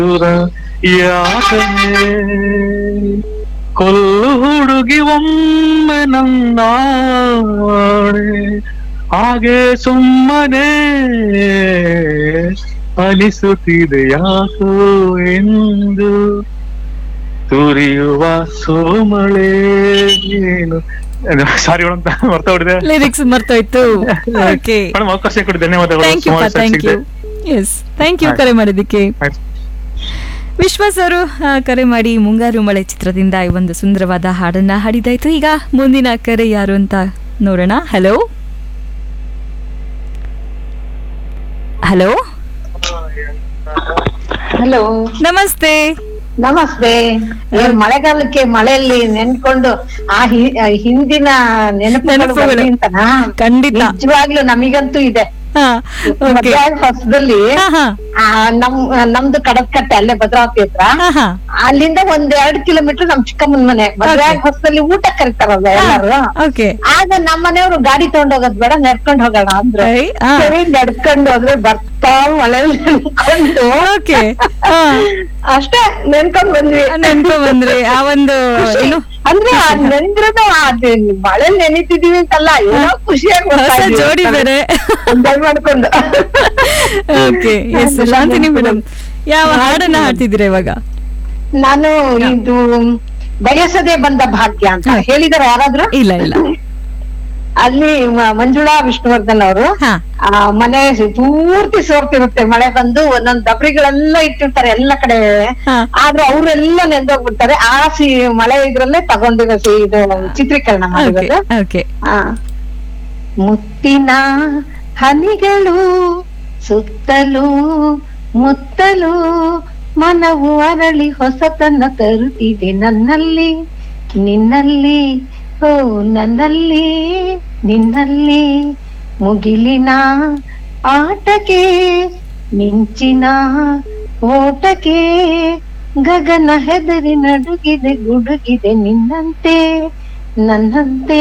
ದೂರ ಯಾಕನೆ ಕೊಲ್ಲು ಹುಡುಗಿ ಒಮ್ಮೆ ನನ್ನಾಡೆ ಹಾಗೆ ಸುಮ್ಮನೆ ಅನಿಸುತ್ತಿದೆ ಯಾಕೋ ಎಂದು ತುರಿಯುವ ಸೋಮಳೆ ಏನು ಸಾರಿ ಮೇಡಮ್ ಮರ್ತ ಹೊಡಿದೆ ಲಿರಿಕ್ಸ್ ಮರ್ತೋಯ್ತು ಓಕೆ ಮೇಡಮ್ ಅವಕಾಶ ಕೊಡಿ ಧನ್ಯವಾದಗಳು ಥ್ಯಾಂಕ್ ಯು ಸುಮಾರು ಥ್ಯಾಂಕ್ ಯು ಸಿಕ್ಕಿದೆ. ಎಸ್ ಥ್ಯಾಂಕ್ ಯು ಆಯ್ತು. ಕರೆ ಮಾಡಿದ್ದಕ್ಕೆ ಆಯ್ತು. ವಿಶ್ವಾಸ್ ಅವರು ಆ, ಕರೆ ಮಾಡಿ ಮುಂಗಾರು ಮಳೆ ಚಿತ್ರದಿಂದ ಈ ಒಂದು ಸುಂದರವಾದ ಹಾಡನ್ನ ಹಾಡಿದಾಯ್ತು ಈಗ ಮುಂದಿನ ಕರೆ ಯಾರು ಅಂತ ನೋಡೋಣ ಹಲೋ ಹಲೋ ಹಲೋ ನಮಸ್ತೆ ನಮಸ್ತೆ ಏನ್ ಮಳೆಗಾಲಕ್ಕೆ ಮಳೆಯಲ್ಲಿ ನೆನ್ಕೊಂಡು ಆ ಹಿ- ಆ ಹಿಂದಿನ ನೆನಪುಗಳು ನೆನಪುಗಳು. ಬರ್ಲಿ ಅಂತನಾ ಖಂಡಿತ. ನಿಜವಾಗ್ಲೂ ನಮಿಗಂತೂ ಇದೆ ಹಾ ಓಕೆ ಮದ್ವೆ ಆದ ಹೊಸದಲ್ಲಿ ಹಾ ಹಾ ಆ, ನಮ್ ನಮ್ದು ಕಡದ್ಕಟ್ಟೆ ಅಲ್ಲೇ ಭದ್ರಾವತಿ ಹತ್ರ ಹಾ ಹಾ ಅಲ್ಲಿಂದ ಒಂದ್ ಎರಡ್ ಕಿಲೋಮೀಟರ್ ನಮ್ ಚಿಕ್ಕಮ್ಮನ ಮನೆ ಮದ್ವೆ ಆದ ಹೊಸದಲ್ಲಿ ಊಟ ಕರಿತಾರಲ್ಲ ಎಲ್ಲಾರು ಓಕೆ ಆಗ ನಮ್ಮ ಮನೆಯವರು ಗಾಡಿ ತಗೊಂಡ್ ಹೋಗೋದ್ ಬೇಡ ನಡ್ಕೊಂಡ್ ಹೋಗೋಣ ಅಂದ್ರು ಐ, ಆ. ಸರಿ ನಡ್ಕೊಂಡು ಹೋದ್ರೆ ಬರ್ತಾ ಮಳೆಯಲ್ಲಿ ನೆನ್ಕೊಂಡು ಓಕೆ ಹಾ ಅಷ್ಟೇ ನೆನ್ಕೊಂಡ್ ಬಂದ್ವಿ ನೆನ್ಪು ಬಂದ್ರಿ ಆ ಒಂದು ಖುಷಿ. ಏನು ಅಂದ್ರೆ ನೆಂದ್ರದು ಅದೇ ಮಳೆ ನೆನಿತಿದೀವಿ ಅಂತಲ್ಲ ಏನೋ ಖುಷಿಯಾಗಿ ಹೋಗ್ತಾ ಹೊಸ ಇದೀವಿ ಜೋಡಿ ಅಂತ. ಬೇರೆ Enjoy ಮಾಡ್ಕೊಂಡು ಓಕೆ ಎಸ್ ಶಾಂತಿನಿ ಮೇಡಮ್ ಯಾವ ಹಾಡನ್ನ ಹಾಡ್ತಿದ್ದೀರಾ ಇವಾಗ ನಾನು ಇದು ಬಯಸದೆ ಬಂದ ಭಾಗ್ಯ ಅಂತ ಹೇಳಿದಾರೆ ಯಾರಾದ್ರೂ ಇಲ್ಲ ಇಲ್ಲ ಅಲ್ಲಿ ಮ- ಮಂಜುಳಾ ವಿಷ್ಣುವರ್ಧನ್ ಅವರು ಹಾ ಆ ಮನೆ ಪೂರ್ತಿ ಸೋರ್ತಿರುತ್ತೆ ಮಳೆ ಬಂದು ಒಂದೊಂದ್ ದಬ್ರಿಗಳೆಲ್ಲ ಇಟ್ಟಿರ್ತಾರೆ ಎಲ್ಲ ಕಡೆ ಹಾ. ಆದ್ರೆ ಅವರೆಲ್ಲ ನೆಂದೋಗ್ಬಿಡ್ತಾರೆ ಆ ಸಿ ಮಳೆ ಇದ್ರಲ್ಲೇ ತಗೊಂಡಿರೋ ಸಿ- ಇದು ಚಿತ್ರೀಕರಣ ಓಕೆ ಮಾಡಿರೋದು ಓಕೆ ಆ. ಮುತ್ತಿನ ಹನಿಗಳು ಸುತ್ತಲೂ ಮುತ್ತಲು ಮನವು ಅರಳಿ ಹೊಸತನ ತರುತ್ತಿದೆ ನನ್ನಲ್ಲಿ ನಿನ್ನಲ್ಲಿ ಓ ನನ್ನಲ್ಲಿ ನಿನ್ನಲ್ಲಿ ಮುಗಿಲಿನ ಆಟಕ್ಕೆ ಮಿಂಚಿನ ಓಟಕ್ಕೆ ಗಗನ ಹೆದರಿ ನಡುಗಿದೆ ಗುಡುಗಿದೆ ನಿನ್ನಂತೆ ನನ್ನಂತೆ